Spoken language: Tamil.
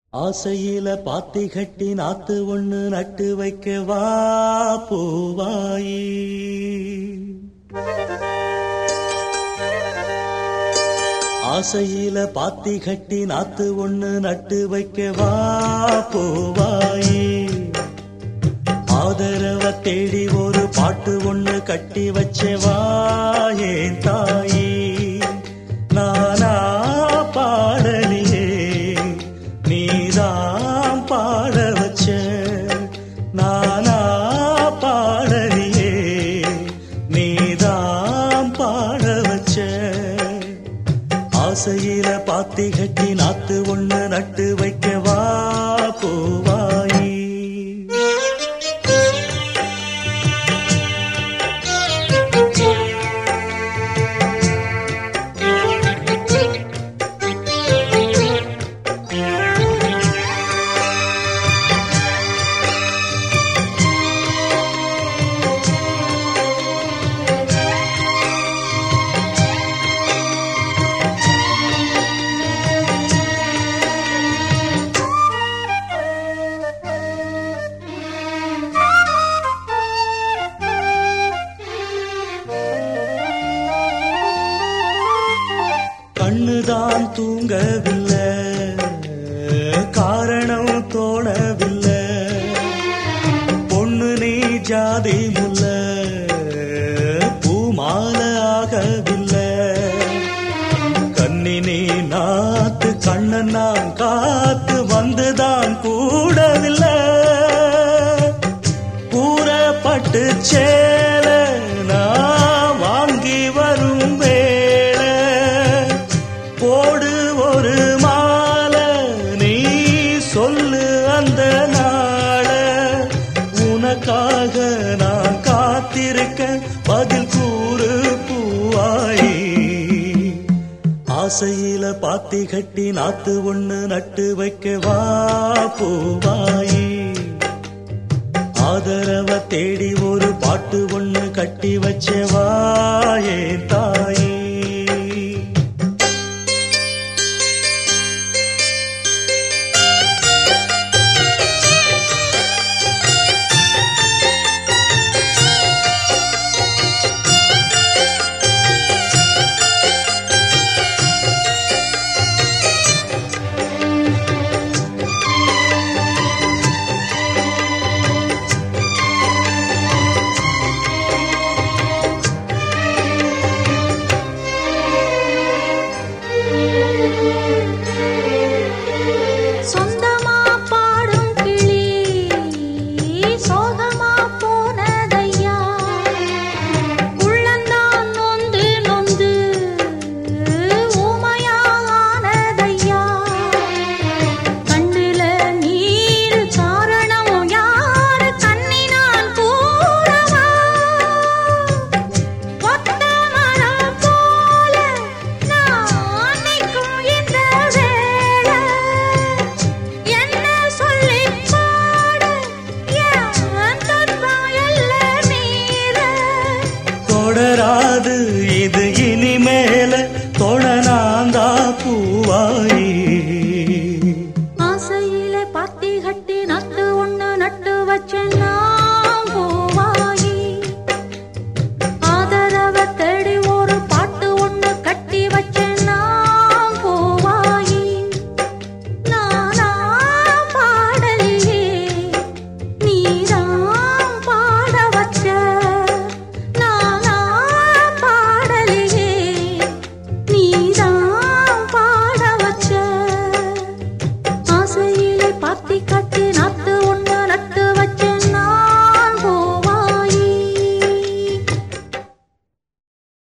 ஆசையில பாத்தி கட்டி நாத்து ஒண்ணு நட்டு வைக்க வா பூவாயி ஆசையில பாத்தி கட்டி நாத்து ஒண்ணு நட்டு வைக்க வா பூவாயி ஆதரவ தேடி ஒரு பாட்டு ஒண்ணு கட்டி வச்சவா ஏன் தாயி நானா பாடலியே நீதான் பாட வச்ச நானா பாடலியே நீதான் பாட வச்ச ஆசையில பாத்தி கட்டி நாத்து ஒண்ணு நட்டு வைக்கவா பூவாயி கண்ணுதான் தூங்கவில்லை காரணம் தோணவில்லை பொண்ணு நீ ஜாதி முல்ல பூமால ஆகவில்லை கண்ணினி நாத்து கண்ணன் நான் காத்து வந்துதான் கூடவில்லை கூறப்பட்டு சேல நான் வாங்கி வரும் வேளை போடு ஒரு மாலை நீ சொல்லு அந்த நாள உனக்காக நான் காத்திருக்க பதில் கூறு பூவாயி ஆசையில பாத்தி கட்டி நாத்து ஒண்ணு நட்டு வைக்க வா பூவாயி ஆதரவ தேடி ஒரு பாட்டு ஒண்ணு கட்டி வச்சவா ஏன் தாயி சொந்தமா பாடும் கிளி சோகமா போனதையா உள்ளந்தான் நொந்து நொந்து ஊமையானதையா கண்ணுல நீர் காரணம் யாரு கண்ணினால் கூறவா ஒத்த மரம் போல நான் நிற்கும் இந்த வேளை என்ன சொல்லி பாட என் துன்பம் எல்லாம் மீற தொடராது இது இனிமேல தொடனாந்தா பூவாயி ஆசையிலே பாத்தி கட்டி நட்டு